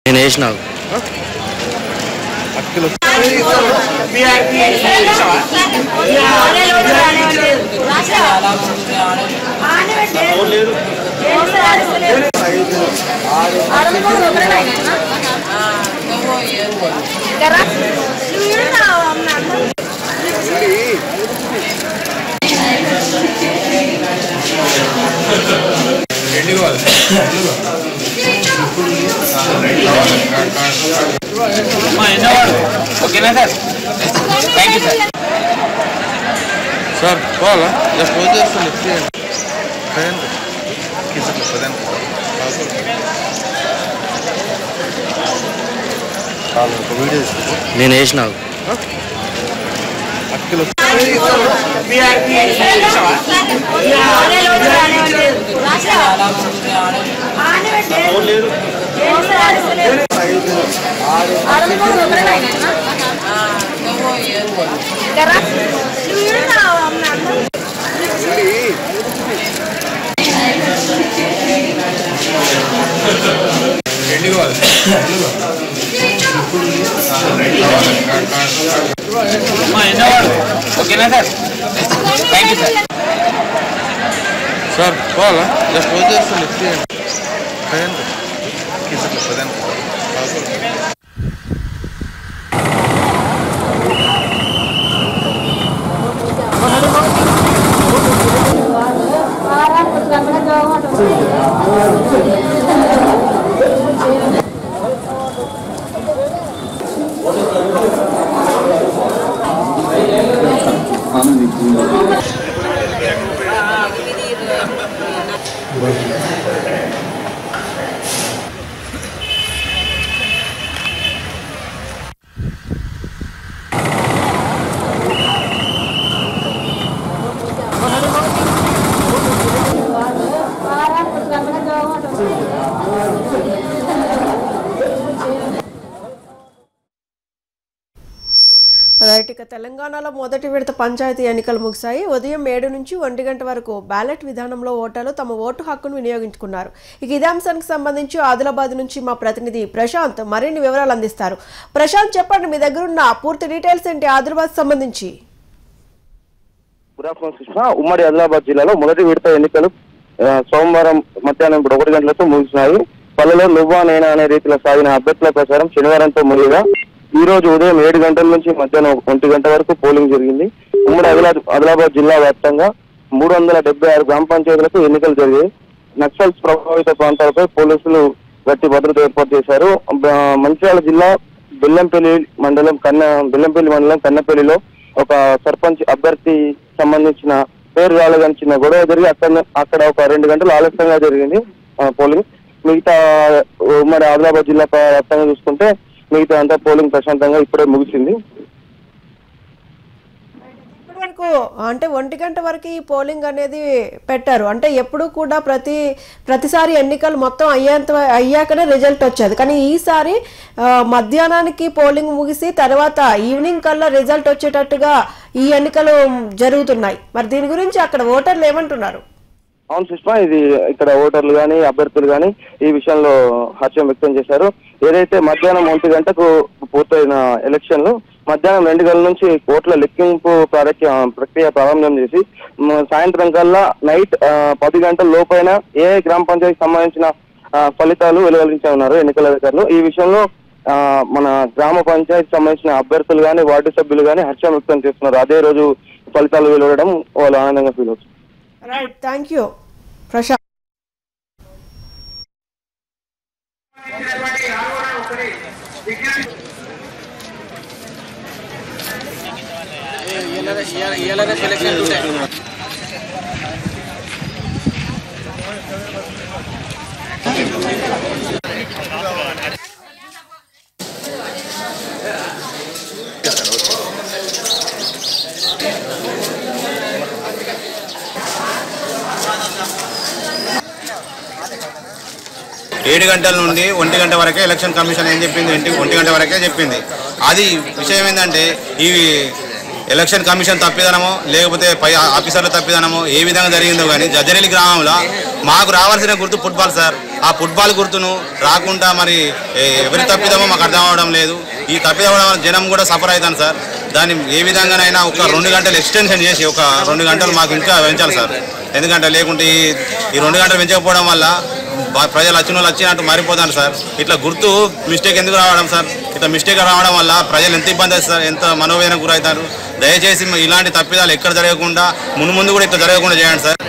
నేను వేసిన అక్కలు ఓకేనా sir thank you sir sir పోవాలా జస్ట్ పోతే వస్తుంది లెఫ్ట్ చేయండి ప్రజెంట్ కింద ప్రజెంట్ చాలు ఒక వీడియో తీసుకో నేను వేసిన అక్కలు ఓకేనా sir thank you sir sir పోవాలా జస్ట్ పోతే వస్తుంది లెఫ్ట్ చేయండి ప్రజెంట్ కింద ప్రజెంట్ రైట్ ఇక తెలంగాణలో మొదటి విడత పంచాయతీ ఎన్నికలు ముగిశాయి ఉదయం ఏడు నుంచి ఒంటి గంట వరకు బ్యాలెట్ విధానంలో ఓటర్లు తమ ఓటు హక్కును వినియోగించుకున్నారు ఇక ఇదే అంశానికి సంబంధించి ఆదిలాబాద్ నుంచి మా ప్రతినిధి ప్రశాంత్ మరిన్ని వివరాలు అందిస్తారు ప్రశాంత్ చెప్పండి మీ దగ్గర ఉన్న పూర్తి డీటెయిల్స్ ఏంటి ఆదిలాబాద్ సంబంధించి గుడ్ ఆఫ్టర్నూన్ కృష్ణ ఉమ్మడి ఆదిలాబాద్ జిల్లాలో మొదటి విడత ఎన్నికలు ఆ, సోమవారం మధ్యాహ్నం ఇప్పుడు ఒకటి గంటలతో ముగిసినాయి పల్లెలో నువ్వా నేనా అనే రీతిలో సాగిన అభ్యర్థుల ప్రచారం శనివారంతో ముగిగా ఈ రోజు ఉదయం ఏడు గంటల నుంచి మధ్యాహ్నం ఒంటి గంట వరకు పోలింగ్ జరిగింది ఉమ్మడి ఆదిలా ఆదిలాబాద్ జిల్లా వ్యాప్తంగా మూడు వందల డెబ్బై ఆరు గ్రామ పంచాయతీలకు ఎన్నికలు జరిగాయి నక్సల్స్ ప్రభావిత ప్రాంతాలపై పోలీసులు గట్టి భద్రత ఏర్పాటు చేశారు బ- మంచిర్యాల జిల్లా బెల్లంపల్లి మండలం కన్న బెల్లంపల్లి మండలం కన్నపల్లిలో ఒక సర్పంచ్ అభ్యర్థి సంబంధించిన పేరు రాలేదని గొడవ జరిగి అక్కడ అక్కడ ఒక రెండు గంటలు ఆలస్యంగా జరిగింది ఆ, పోలింగ్ మిగతా ఉమ్మడి ఆదిలాబాద్ జిల్లా వ్యాప్తంగా చూసుకుంటే మిగతా అంతా పోలింగ్ ప్రశాంతంగా ఇప్పుడే ముగిసింది ఇప్పటి వరకు అంటే ఒంటి గంట వరకు ఈ పోలింగ్ అనేది పెట్టారు అంటే ఎప్పుడు కూడా ప్రతి ప్రతిసారి ఎన్నికలు మొత్తం అయ్యేంత అయ్యాకనే రిజల్ట్ వచ్చేది కానీ ఈసారి ఆ, మధ్యాహ్నానికి పోలింగ్ ముగిసి తర్వాత ఈవినింగ్ కల్లా రిజల్ట్ వచ్చేటట్టుగా ఈ ఎన్నికలు జరుగుతున్నాయి మరి దీని గురించి అక్కడ ఓటర్లు ఏమంటున్నారు అవును సుష్మా ఇది ఇక్కడ ఓటర్లు కానీ అభ్యర్థులు కానీ ఈ విషయంలో హర్షం వ్యక్తం చేశారు ఏదైతే మధ్యాహ్నం ఒంటి గంటకు పూర్తయిన ఎలక్షన్లు మధ్యాహ్నం రెండు గంటల నుంచి ఓట్ల లెక్కింపు ప్రక్రియ ప్రక్రియ ప్రారంభం చేసి మ, సాయంత్రం కల్లా నైట్ ఆ, పది గంటల లోపైన ఏ గ్రామ పంచాయతీకి సంబంధించిన ఆ, ఫలితాలు వెలువరించనున్నారు ఎన్నికల అధికారులు ఈ విషయంలో ఆ, మన గ్రామ పంచాయతీ సంబంధించిన అభ్యర్థులు కానీ వార్డు సభ్యులు కానీ హర్షం వ్యక్తం చేస్తున్నారు అదే రోజు ఫలితాలు వెలువడడం వాళ్ళు ఆనందంగా ఫీల్ అవుతుంది రైట్ థ్యాంక్ యూ ప్రశాంత్ ఏడు గంటల నుండి ఒంటి గంట వరకే ఎలక్షన్ కమిషన్ ఏం చెప్పింది ఇంటి ఒంటి గంట వరకే చెప్పింది అది విషయం ఏంటంటే ఈ ఎలక్షన్ కమిషన్ తప్పిదనమో లేకపోతే పై ఆఫీసర్ల తప్పిదనమో ఏ విధంగా జరిగిందో కానీ జజరేలి గ్రామంలో మాకు రావాల్సిన గుర్తు ఫుట్బాల్ సార్ ఆ ఫుట్బాల్ గుర్తును రాకుండా మరి ఏ, ఎవరి తప్పిదమో మాకు అర్థం అవడం లేదు ఈ తప్పిదం వల్ల జనం కూడా సఫర్ అవుతాను సార్ దాన్ని ఏ విధంగానైనా ఒక రెండు గంటలు ఎక్స్టెన్షన్ చేసి ఒక రెండు గంటలు మాకు ఇంకా పెంచాలి సార్ ఎందుకంటే లేకుంటే ఈ ఈ రెండు గంటలు పెంచకపోవడం వల్ల బా- ప్రజలు వచ్చిన వాళ్ళు వచ్చినట్టు మారిపోతారు సార్ ఇట్లా గుర్తు మిస్టేక్ ఎందుకు రావడం సార్ ఇట్లా మిస్టేక్ రావడం వల్ల ప్రజలు ఎంత ఇబ్బంది అవుతుంది సార్ ఎంత మనోవేదన గురవుతారు దయచేసి మ- ఇలాంటి తప్పిదాలు ఎక్కడ జరగకుండా మును ముందు కూడా ఇట్లా జరగకుండా చేయండి సార్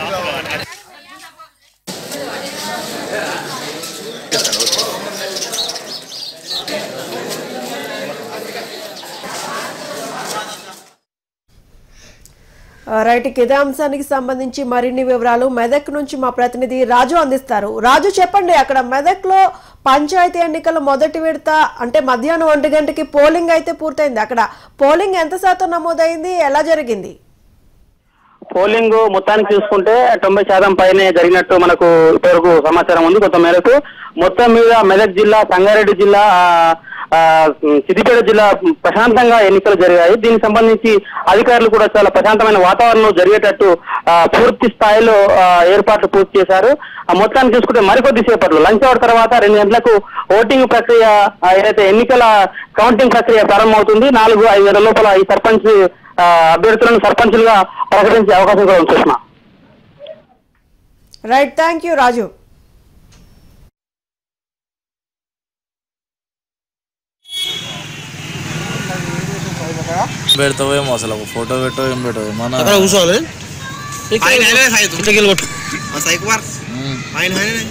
ఆ, రైట్ ఇక ఇదే అంశానికి సంబంధించి మరిన్ని వివరాలు మెదక్ నుంచి మా ప్రతినిధి రాజు అందిస్తారు రాజు చెప్పండి అక్కడ మెదక్ లో పంచాయతీ ఎన్నికల మొదటి విడత అంటే మధ్యాహ్నం ఒంటి గంటకి పోలింగ్ అయితే పూర్తయింది అక్కడ పోలింగ్ ఎంత శాతం నమోదైంది ఎలా జరిగింది పోలింగ్ మొత్తానికి చూసుకుంటే తొంభై శాతం పైనే జరిగినట్టు మనకు ఇప్పటివరకు సమాచారం ఉంది కొంత మేరకు మొత్తం మీద మెదక్ జిల్లా సంగారెడ్డి జిల్లా ఆ, ఆ, సిద్దిపేట జిల్లా ప్రశాంతంగా ఎన్నికలు జరిగాయి దీనికి సంబంధించి అధికారులు కూడా చాలా ప్రశాంతమైన వాతావరణం జరిగేటట్టు ఆ, పూర్తి స్థాయిలో ఆ, ఏర్పాట్లు పూర్తి చేశారు ఆ, మొత్తాన్ని చూసుకుంటే మరికొద్ది సేపట్లో లంచ్ అవర్ తర్వాత రెండు గంటలకు ఓటింగ్ ప్రక్రియ ఆ, ఏదైతే ఎన్నికల కౌంటింగ్ ప్రక్రియ ప్రారంభమవుతుంది నాలుగు ఐదు గంటల లోపల ఈ సర్పంచ్ ఆ, అభ్యర్థులను సర్పంచులుగా ప్రకటించే అవకాశం కూడా ఉంది Sushma right thank you Raju పెడతావేమో అసలు ఒక ఫోటో పెట్టో ఏం పెట్టవు మన అక్కడ కూర్చోవాలి ఇట్లకెళ్ళి కొట్టు సైకి మార్ ఆయన ఆయననే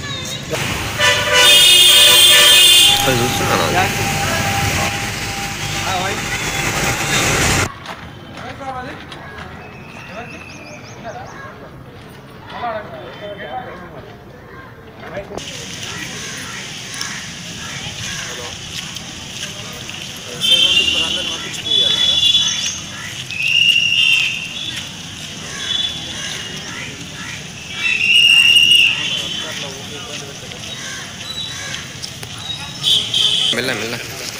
మెల్ల మెల్ల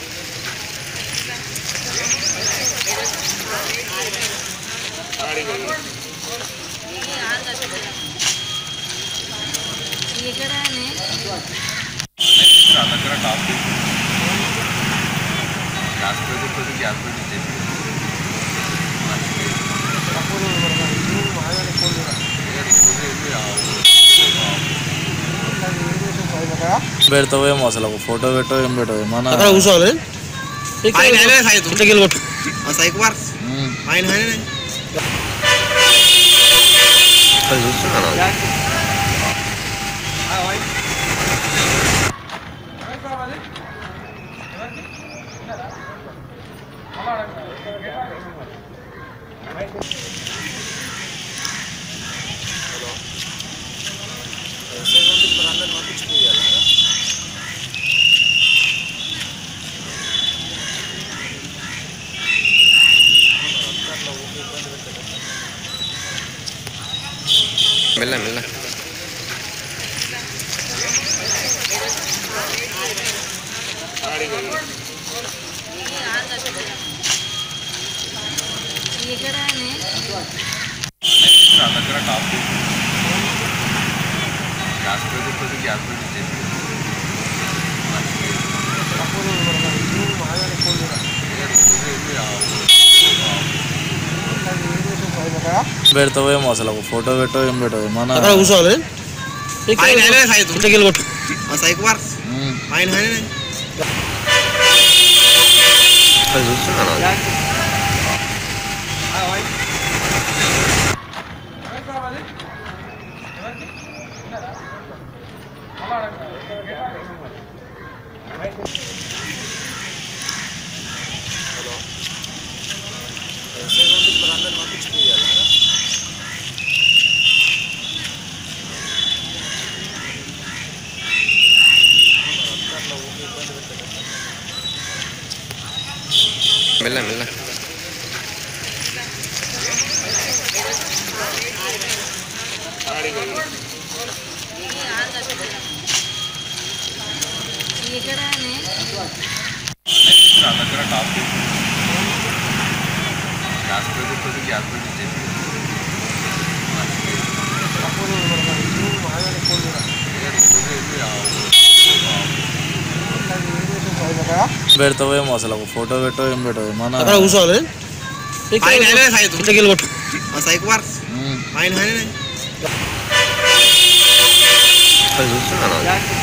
పెడతావేమో అసలు ఒక ఫోటో పెట్టో ఏం పెట్టవు మన అక్కడ కూర్చోవాలి ఆయన ఆయననే ఇట్లకెళ్ళి కొట్టు సైకి మార్ ఉమ్. ఆయన ఆయననే మెల్ల మెల్ల పెడతావేమో అసలు ఒక ఫోటో పెట్టో ఏం పెట్టవు మన అక్కడ కూర్చోవాలి ఆయన ఆయననే ఇట్లకెళ్ళి కొట్టు సైకి మార్ ఉమ్. ఆయన ఆయననే మెల్ల మెల్ల పెడతావేమో అసలు ఒక ఫోటో పెట్టో ఏం పెట్టవు ఏమన్నా అక్కడ కూర్చోవాలి ఇట్లకెళ్ళి కొట్టు ఉమ్. అది చూస్తున్నాను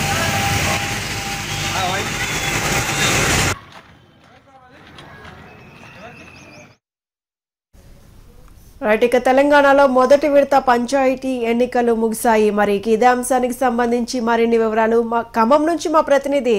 రైట్ ఇక తెలంగాణలో మొదటి విడత పంచాయతీ ఎన్నికలు ముగిశాయి మరి ఇక ఇదే అంశానికి సంబంధించి మరిన్ని వివరాలు మా ఖమ్మం నుంచి మా ప్రతినిధి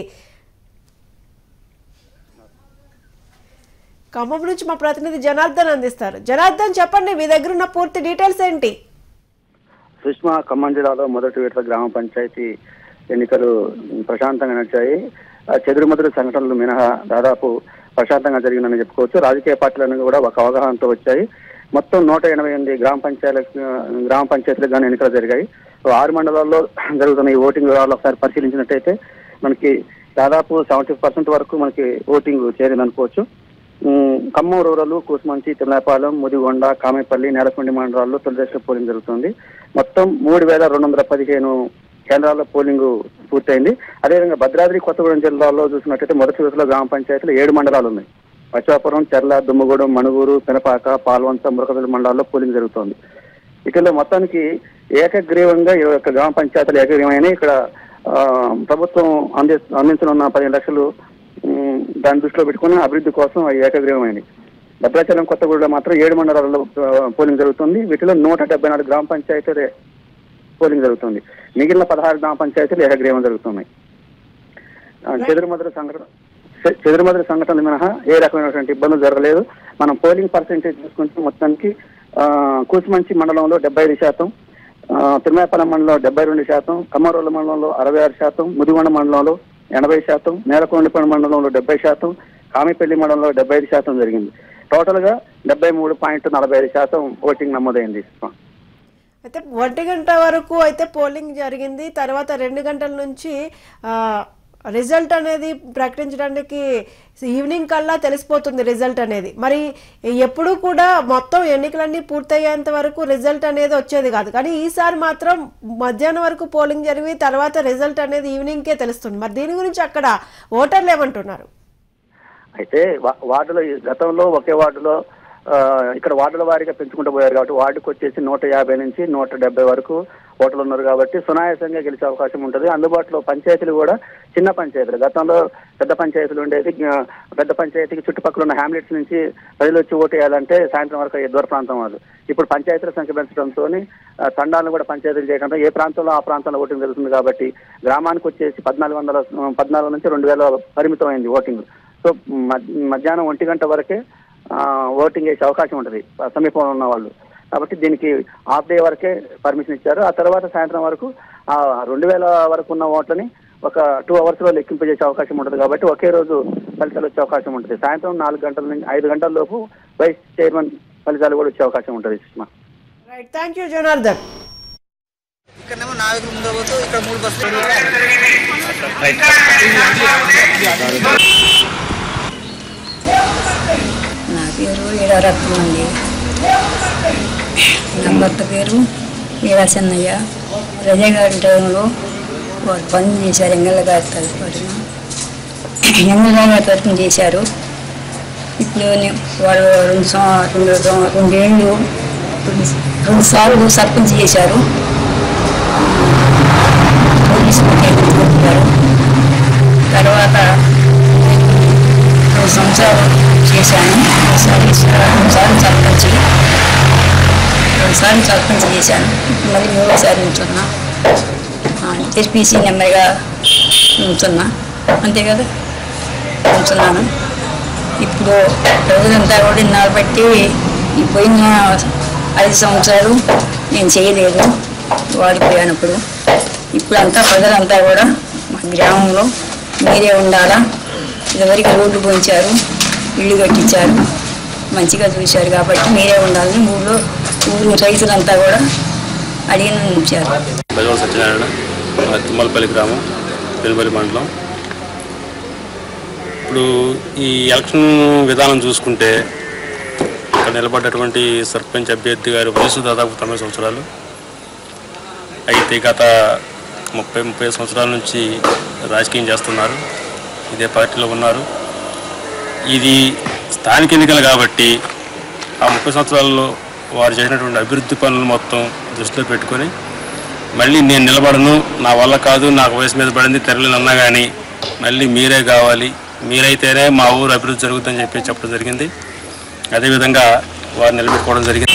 ఖమ్మం నుంచి మా ప్రతినిధి జనార్దన్ అందిస్తారు జనార్దన్ చెప్పండి మీ దగ్గర ఉన్న పూర్తి డీటెయిల్స్ ఏంటి సుష్మా ఖమ్మం జిల్లాలో మొదటి విడత గ్రామ పంచాయతీ ఎన్నికలు ప్రశాంతంగా నడిచాయి ఆ చెదురుమదురు సంఘటనలు మినహా దాదాపు ప్రశాంతంగా జరిగిందని చెప్పుకోవచ్చు రాజకీయ పార్టీలన్నీ కూడా ఒక అవగాహనతో వచ్చాయి మొత్తం నూట ఎనభై ఎనిమిది గ్రామ పంచాయతీ గ్రామ పంచాయతీలకు కానీ ఎన్నికలు జరిగాయి సో ఆరు మండలాల్లో జరుగుతున్న ఈ ఓటింగ్ వివరాలు ఒకసారి పరిశీలించినట్టయితే మనకి దాదాపు సెవెంటీ పర్సెంట్ వరకు మనకి ఓటింగ్ చేరింది అనుకోవచ్చు ఉమ్, ఖమ్మం రూరల్ కూసుమంచి తిమ్లాపాలెం ముదిగొండ కామేపల్లి నేలకొండి మండలాల్లో తొలి దశలో పోలింగ్ జరుగుతుంది మొత్తం మూడు వేల రెండు వందల పదిహేను కేంద్రాల్లో పోలింగ్ పూర్తయింది అదేవిధంగా భద్రాద్రి కొత్తగూడెం జిల్లాలో చూసినట్టయితే మొదటి విడతలో గ్రామ పంచాయతీలు ఏడు మండలాలు ఉన్నాయి వచ్చాపురం చెర్ల దుమ్మగూడెం మణుగూరు పెనపాక పాల్వంత మురకదల మండలాల్లో పోలింగ్ జరుగుతోంది ఇటీవల మొత్తానికి ఏకగ్రీవంగా ఇరవై ఒక్క గ్రామ పంచాయతీలు ఏకగ్రీవమైన ఇక్కడ ఆ, ప్రభుత్వం అంది అందించనున్న పదిహేను లక్షలు ఉమ్, దాన్ని దృష్టిలో పెట్టుకుని అభివృద్ధి కోసం అవి ఏకగ్రీవమైనవి భద్రాచలం కొత్తగూడలో మాత్రం ఏడు మండలాల్లో ఆ, పోలింగ్ జరుగుతుంది వీటిలో నూట డెబ్బై నాలుగు గ్రామ పంచాయతీలు పోలింగ్ జరుగుతుంది మిగిలిన పదహారు గ్రామ పంచాయతీలు ఏకగ్రీవం జరుగుతున్నాయి ఆ, చెదురుమదురు సంఘటన చె- చెదురుమదురు సంఘటనలు మినహా ఏ రకమైనటువంటి ఇబ్బందులు జరగలేదు మనం పోలింగ్ పర్సెంటేజ్ చూసుకుంటే మొత్తానికి ఆ, కూసుమంచి మండలంలో డెబ్బై ఐదు శాతం ఆ, తిరుమలపాలెం మండలంలో డెబ్బై రెండు శాతం కమ్మరోళ్ళ మండలంలో అరవై ఆరు శాతం ముదిగొండ మండలంలో ఎనభై శాతం నేలకొండపల్లి మండలంలో డెబ్బై శాతం కామిపల్లి మండలంలో డెబ్బై ఐదు శాతం జరిగింది టోటల్ గా డెబ్బై మూడు పాయింట్ నలభై ఐదు శాతం ఓటింగ్ నమోదైంది అయితే ఒంటి గంట వరకు అయితే పోలింగ్ జరిగింది తర్వాత రెండు గంటల నుంచి ఆ, రిజల్ట్ అనేది ప్రకటించడానికి ఈవినింగ్ కల్లా తెలిసిపోతుంది రిజల్ట్ అనేది మరి ఎప్పుడు కూడా మొత్తం ఎన్నికలన్నీ పూర్తయ్యేంత వరకు రిజల్ట్ అనేది వచ్చేది కాదు కానీ ఈసారి మాత్రం మధ్యాహ్నం వరకు పోలింగ్ జరిగి తర్వాత రిజల్ట్ అనేది ఈవినింగ్కే తెలుస్తుంది మరి దీని గురించి అక్కడ ఓటర్లు ఏమంటున్నారు అయితే వా- వార్డులో ఈ గతంలో ఒకే వార్డులో ఆ, ఇక్కడ వార్డుల వారీగా పెంచుకుంటూ పోయారు కాబట్టి వార్డుకు వచ్చేసి నూట యాభై నుంచి నూట డెబ్బై వరకు ఓటర్లు ఉన్నారు కాబట్టి సునాయాసంగా గెలిచే అవకాశం ఉంటుంది అందుబాటులో పంచాయతీలు కూడా చిన్న పంచాయతీలు గతంలో పెద్ద పంచాయతీలు ఉండేది ఆ, పెద్ద పంచాయతీకి చుట్టుపక్కల ఉన్న హ్యామ్లెట్స్ నుంచి ప్రజలు వచ్చి ఓటు వేయాలంటే సాయంత్రం వరకు అయ్యే దూర ప్రాంతం వాళ్ళు ఇప్పుడు పంచాయతీల సంఖ్య పెంచడంతో తండాలను కూడా పంచాయతీలు చేయడంతో ఏ ప్రాంతంలో ఆ ప్రాంతంలో ఓటింగ్ జరుగుతుంది కాబట్టి గ్రామానికి వచ్చేసి పద్నాలుగు వందల పద్నాలుగు నుంచి రెండు వేల పరిమితం అయింది ఓటింగ్ సో మధ్- మధ్యాహ్నం ఒంటి గంట వరకే ఆ, ఓటింగ్ వేసే అవకాశం ఉంటుంది సమీపంలో ఉన్న వాళ్ళు కాబట్టి దీనికి హాఫ్ డే వరకే పర్మిషన్ ఇచ్చారు ఆ తర్వాత సాయంత్రం వరకు ఆ రెండు వేల వరకు ఉన్న ఓట్లని ఒక టూ అవర్స్ లో లెక్కింపజేసే అవకాశం ఉంటుంది కాబట్టి ఒకే రోజు ఫలితాలు వచ్చే అవకాశం ఉంటుంది సాయంత్రం నాలుగు గంటల నుంచి ఐదు గంటల లోపు వైస్ చైర్మన్ ఫలితాలు కూడా వచ్చే అవకాశం ఉంటుంది Sushma right thank you Janardhan ఇక్కడనేమో నాలుగు ముందు పోతూ ఇక్కడ మూడు బస్సులు నా పేరు ఈడారత్నం అండి నా భర్త పేరు ఈడా చెన్నయ్య రజగారి టైంలో వారు పని చేశారు ఎంగళ్ళ గారి తరఫున ఎంగళ్ళ గారి తరఫున చేశారు ఇప్పుడు నే- వారు రెండు సం- రెండు సం- రెండేళ్ళు రెండు రెండు సార్లు సర్పంచ్ చేశారు పోలీసు పెట్టారు తర్వాత రెండు సంవత్సరాలు చేశాను ఒకసారి రెండుసార్లు సర్పంచ్ రెండుసార్లు సర్పంచ్ చేశాను ఇప్పుడు మళ్ళీ మూడోసారి ఉంచున్నా ఎస్పీసీ నెంబర్గా ఉంచున్నా అంతే కదా ఉంచున్నాను ఇప్పుడు రోజంతా కూడా ఇన్నాళ్ళు బట్టి ఈ పోయిన ఐదు సంవత్సరాలు నేను చేయలేదు వాడిపోయాను ఇప్పుడు ఇప్పుడు అంతా ప్రజలంతా కూడా మా గ్రామంలో మీరే ఉండాలా ఇదివరకు రోడ్లు పోయించారు ఇల్లు కట్టించారు మంచిగా చూశారు కాబట్టి మీరే ఉండాలని ఊళ్ళో ఊరు రైతులంతా కూడా అడిగిన ఉంచారు ప్రజల సత్యనారాయణ మన తుమ్మలపల్లి గ్రామం పెనుపల్లి మండలం ఇప్పుడు ఈ ఎలక్షన్ విధానం చూసుకుంటే ఇక్కడ నిలబడ్డటువంటి సర్పంచ్ అభ్యర్థి గారి వయసు దాదాపు తొంభై సంవత్సరాలు అయితే గత ముప్పై ముప్పై సంవత్సరాల నుంచి రాజకీయం చేస్తున్నారు ఇదే పార్టీలో ఉన్నారు ఇది స్థానిక ఎన్నికలు కాబట్టి ఆ ముప్పై సంవత్సరాల్లో వారు చేసినటువంటి అభివృద్ధి పనులు మొత్తం దృష్టిలో పెట్టుకొని మళ్ళీ నేను నిలబడను నా వల్ల కాదు నాకు వయసు మీద పడింది తెరలేను అన్నా కానీ మళ్ళీ మీరే కావాలి మీరైతేనే మా ఊరు అభివృద్ధి జరుగుతుందని చెప్పి చెప్పడం జరిగింది అదేవిధంగా వారు నిలబెట్టుకోవడం జరిగింది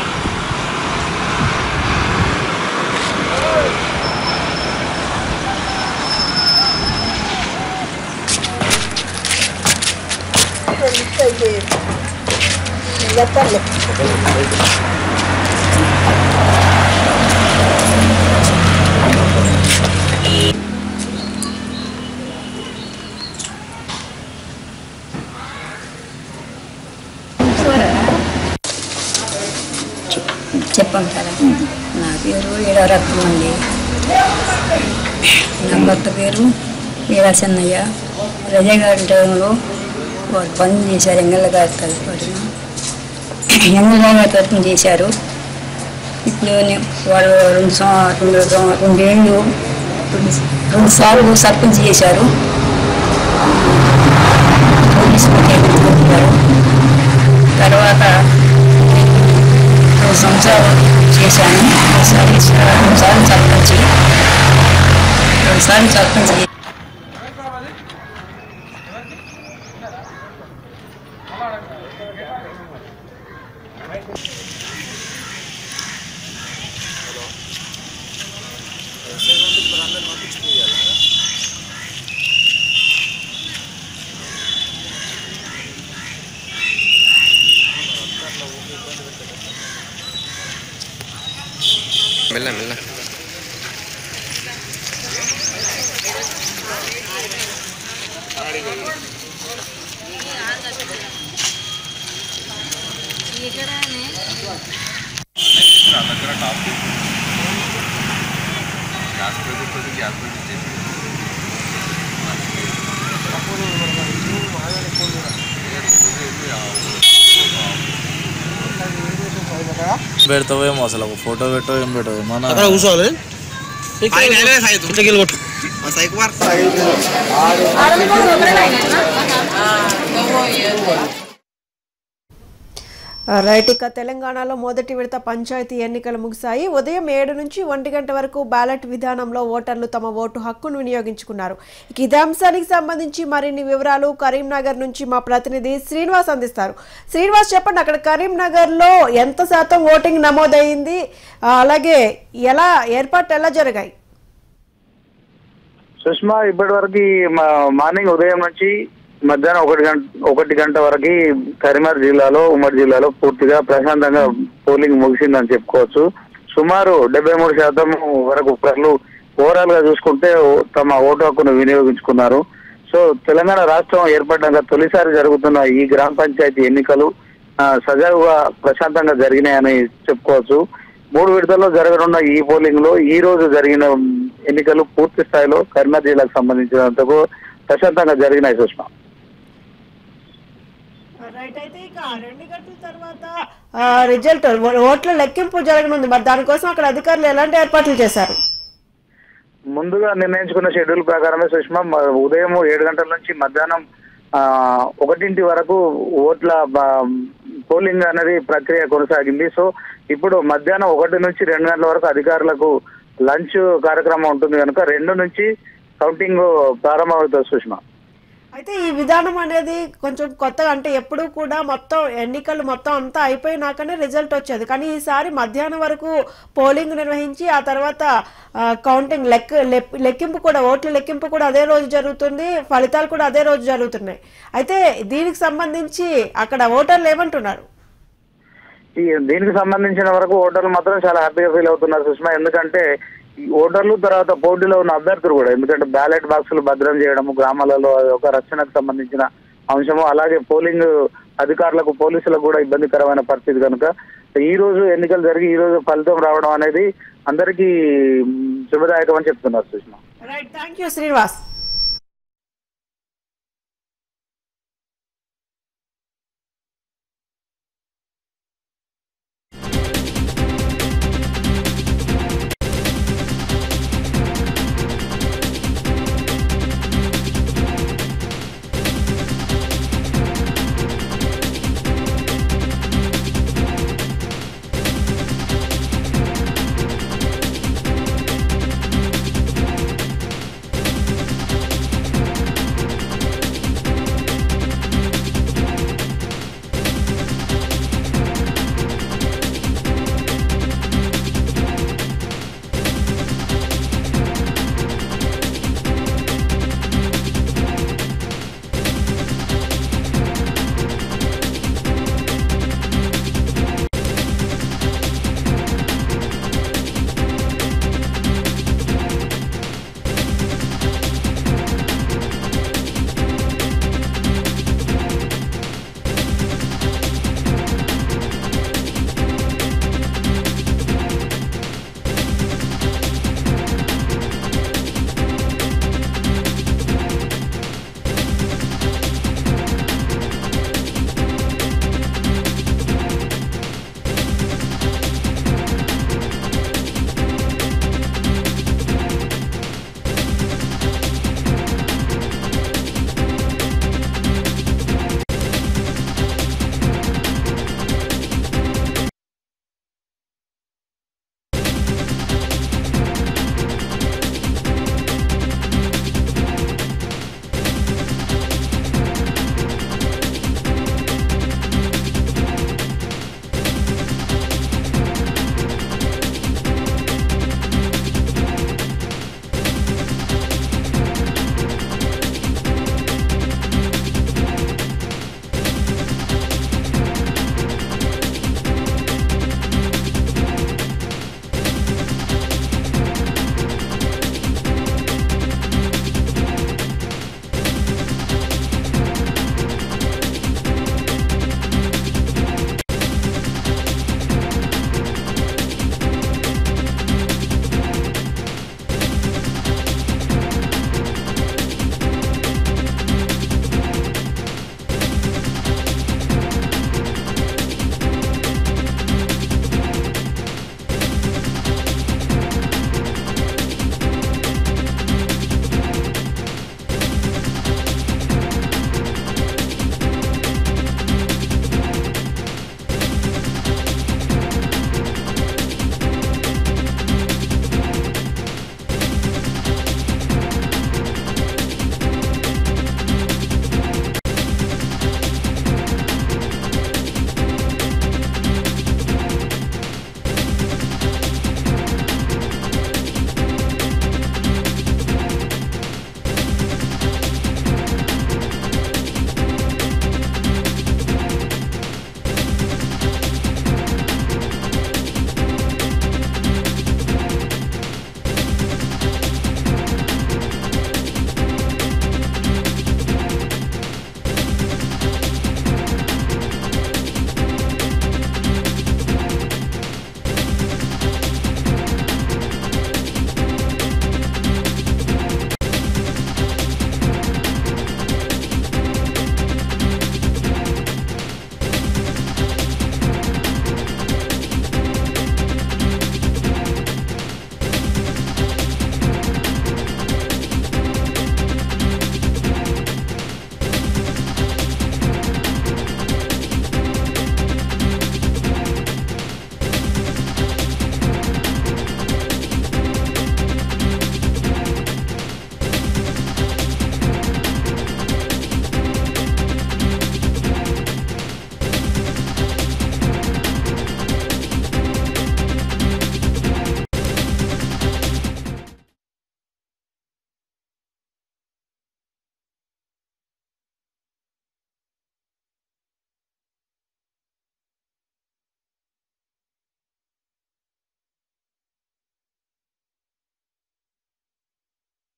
చెప్పాం కదా నా పేరు ఈడరత్నం అండి నా భర్త పేరు వీరా చెన్నయ్య రజగారి టైంలో వారు పని చేశారు ఎంగళ్ళ గారి తరఫున ఎంగళ్ళ గారి తరఫున చేశారు ఇప్పుడు నే- వారు రెండు సం- రెండు సం- రెండేళ్ళు రెండు రెండు సార్లు సర్పంచ్ చేశారు పోలీసు పెట్టారు తర్వాత రెండు సంవత్సరాలు చేశాను ఒకసారి రెండుసార్లు సర్పంచ్ రెండుసార్లు సర్పంచ్ చేశాను. మెల్ల మెల్ల పెడతావేమో అసలు ఒక ఫోటో పెట్టో ఏం పెట్టవు మన అక్కడ కూర్చోవాలి ఇట్లా కొట్టు రైట్ ఇక తెలంగాణలో మొదటి విడత పంచాయతీ ఎన్నికలు ముగిశాయి ఉదయం ఏడు నుంచి ఒంటి గంట వరకు బ్యాలెట్ విధానంలో ఓటర్లు తమ ఓటు హక్కును వినియోగించుకున్నారు ఇక ఇదే అంశానికి సంబంధించి మరిన్ని వివరాలు కరీంనగర్ నుంచి మా ప్రతినిధి శ్రీనివాస్ అందిస్తారు శ్రీనివాస్ చెప్పండి అక్కడ కరీంనగర్లో ఎంత శాతం ఓటింగ్ నమోదైంది ఆ, అలాగే ఎలా ఏర్పాట్లు ఎలా జరిగాయి సుష్మా ఇప్పటి వరకు మార్నింగ్ ఉదయం నుంచి మధ్యాహ్నం ఒకటి గంట ఒకటి గంట వరకు కరీంనగర్ జిల్లాలో ఉమ్మడి జిల్లాలో పూర్తిగా ప్రశాంతంగా పోలింగ్ ముగిసిందని చెప్పుకోవచ్చు సుమారు డెబ్బై మూడు శాతం వరకు ప్రజలు ఓవరాల్ గా చూసుకుంటే ఓ- తమ ఓటు హక్కును వినియోగించుకున్నారు సో తెలంగాణ రాష్ట్రం ఏర్పడ్డాక తొలిసారి జరుగుతున్న ఈ గ్రామ పంచాయతీ ఎన్నికలు ఆ, సజావుగా ప్రశాంతంగా జరిగినాయని చెప్పుకోవచ్చు మూడు విడతల్లో జరగనున్న ఈ పోలింగ్ లో ఈ రోజు జరిగిన ఎన్నికలు పూర్తి స్థాయిలో కరీంనగర్ జిల్లాకు సంబంధించినంతకు ప్రశాంతంగా జరిగినాయి సుష్మా రైట్ అయితే ఇక రెండు గంటల తర్వాత రిజల్ట్ ఓట్ల లెక్కింపు జరగనుంది మరి దానికోసం అక్కడ అధికారులు ఎలాంటి ఏర్పాట్లు చేశారు ముందుగా నిర్ణయించుకున్న షెడ్యూల్ ప్రకారమే సుష్మా మ- ఉదయం ఏడు గంటల నుంచి మధ్యాహ్నం ఆ, ఒకటింటి వరకు ఓట్ల బ- పోలింగ్ అనేది ప్రక్రియ కొనసాగింది సో ఇప్పుడు మధ్యాహ్నం ఒకటి నుంచి రెండు గంటల వరకు అధికారులకు లంచ్ కార్యక్రమం ఉంటుంది కనుక రెండు నుంచి కౌంటింగ్ ప్రారంభమవుతుంది సుష్మా అయితే ఈ విధానం అనేది కొంచెం కొత్తగా అంటే ఎప్పుడు కూడా మొత్తం ఎన్నికలు మొత్తం అంతా అయిపోయినాకనే రిజల్ట్ వచ్చేది కానీ ఈసారి మధ్యాహ్నం వరకు పోలింగ్ నిర్వహించి ఆ తర్వాత ఆ, కౌంటింగ్ లెక్క లెప్- లెక్కింపు కూడా ఓట్ల లెక్కింపు కూడా అదే రోజు జరుగుతుంది ఫలితాలు కూడా అదే రోజు జరుగుతున్నాయి అయితే దీనికి సంబంధించి అక్కడ ఓటర్లు ఏమంటున్నారు ఈ దీనికి సంబంధించిన వరకు ఓటర్లు మాత్రం చాలా హ్యాపీగా ఫీల్ అవుతున్నారు సుష్మా ఎందుకంటే ఈ ఓటర్లు తర్వాత పోటీలో ఉన్న అభ్యర్థులు కూడా ఎందుకంటే బ్యాలెట్ బాక్సులు భద్రం చేయడము గ్రామాలలో అది ఒక రక్షణకు సంబంధించిన అంశము అలాగే పోలింగ్ అధికారులకు పోలీసులకు కూడా ఇబ్బందికరమైన పరిస్థితి కనుక ఈ రోజు ఎన్నికలు జరిగి ఈ రోజు ఫలితం రావడం అనేది అందరికీ మ్, శుభదాయకం అని చెప్తున్నారు Sushma right thank you Srinivas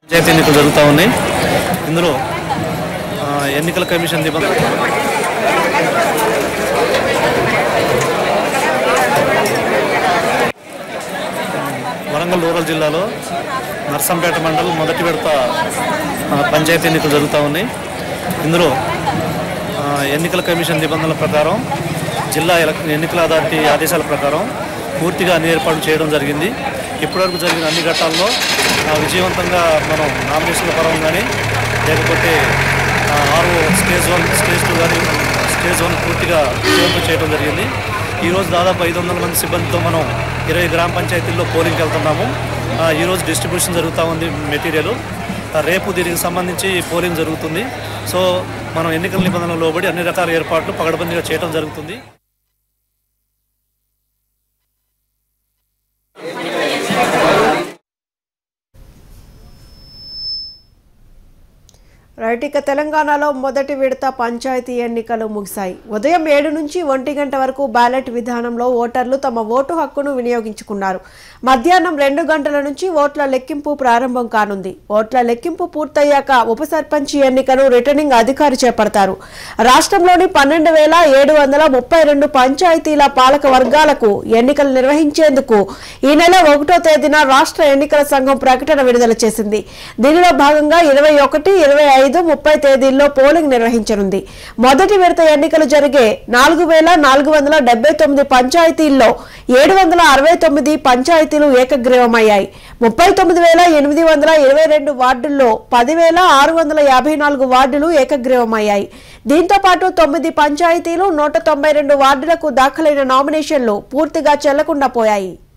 panchayati ఎన్నికలు జరుగుతూ ఉన్నాయి ఇందులో ఆ, ఎన్నికల కమిషన్ నిబంధన వరంగల్ రూరల్ జిల్లాలో నర్సంపేట మండలం మొదటి విడత ఆ, పంచాయతీ ఎన్నికలు జరుగుతూ ఉన్నాయి ఇందులో ఆ, ఎన్నికల కమిషన్ నిబంధనల ప్రకారం జిల్లా ఎలక్- ఎన్నికల అథారిటీ ఆదేశాల ప్రకారం పూర్తిగా అన్ని ఏర్పాట్లు చేయడం జరిగింది ఇప్పటివరకు జరిగిన అన్ని ఘట్టాల్లో ఆ, విజయవంతంగా మనం నామినేషన్ల పరం కానీ లేకపోతే ఆరు స్టేజ్ వన్ స్టేజ్ టూ కానీ స్టేజ్ వన్ పూర్తిగా విజయవంతం చేయడం జరిగింది ఈరోజు దాదాపు ఐదు వందల మంది సిబ్బందితో మనం ఇరవై గ్రామ పంచాయతీల్లో పోలింగ్కి వెళ్తున్నాము ఆ, ఈరోజు డిస్ట్రిబ్యూషన్ జరుగుతూ ఉంది మెటీరియల్ ఆ, రేపు దీనికి సంబంధించి పోలింగ్ జరుగుతుంది సో మనం ఎన్నికల నిబంధనలు లోబడి అన్ని రకాల ఏర్పాట్లు పగడబందీగా చేయడం జరుగుతుంది రైట్ ఇక తెలంగాణలో మొదటి విడత పంచాయతీ ఎన్నికలు ముగిశాయి ఉదయం ఏడు నుంచి ఒంటి గంట వరకు బ్యాలెట్ విధానంలో ఓటర్లు తమ ఓటు హక్కును వినియోగించుకున్నారు మధ్యాహ్నం రెండు గంటల నుంచి ఓట్ల లెక్కింపు ప్రారంభం కానుంది ఓట్ల లెక్కింపు పూర్తయ్యాక ఉప సర్పంచ్ ఎన్నికను రిటర్నింగ్ అధికారి చేపడతారు రాష్ట్రంలోని పన్నెండు వేల ఏడు వందల ముప్పై రెండు పంచాయతీల పాలక వర్గాలకు ఎన్నికలు నిర్వహించేందుకు ఈ నెల ఒకటో తేదీన రాష్ట్ర ఎన్నికల సంఘం ప్రకటన విడుదల చేసింది దీనిలో భాగంగా ఇరవై ఒకటి ఇరవై ఐదు ముప్పై తేదీల్లో పోలింగ్ నిర్వహించనుంది మొదటి విడత ఎన్నికలు జరిగే నాలుగు వేల నాలుగు వందల డెబ్బై తొమ్మిది పంచాయతీల్లో ఏడు వందల అరవై తొమ్మిది పంచాయతీలు ఏకగ్రీవమయ్యాయి ముప్పై తొమ్మిది వేల ఎనిమిది వందల ఇరవై రెండు వార్డుల్లో పదివేల ఆరు వందల యాభై నాలుగు వార్డులు ఏకగ్రీవమయ్యాయి దీంతో పాటు తొమ్మిది పంచాయతీలు నూట తొంభై రెండు వార్డులకు దాఖలైన నామినేషన్లు పూర్తిగా చెల్లకుండా పోయాయి